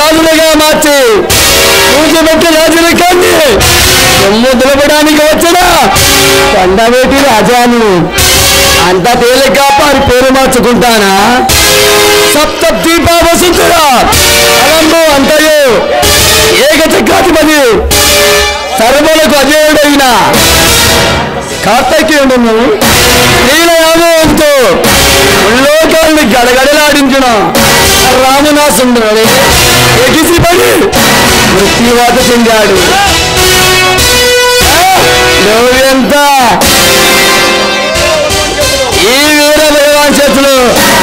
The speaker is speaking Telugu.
రాజులుగా మార్చి పూజపెట్టి రాజులు కండి సొమ్ము దులపడానికి వచ్చిన కొండవేటి రాజాను అంత తేలిగ్గా వారి పేరు మార్చుకుంటానా సప్త దీప వసుంధరా అలంబు అంతయు ఏక చక్రాధిపతి సర్వలకు అజేయుడైన కార్తకీయుడును నీలయామంతో ఉల్లోకాన్ని గడగడలాడించిన రామనాసుండని ఎగిసిపడి మృత్యువాత చెందాడు నువ్వెంత ఈ వీర భగవాన్ చేతులు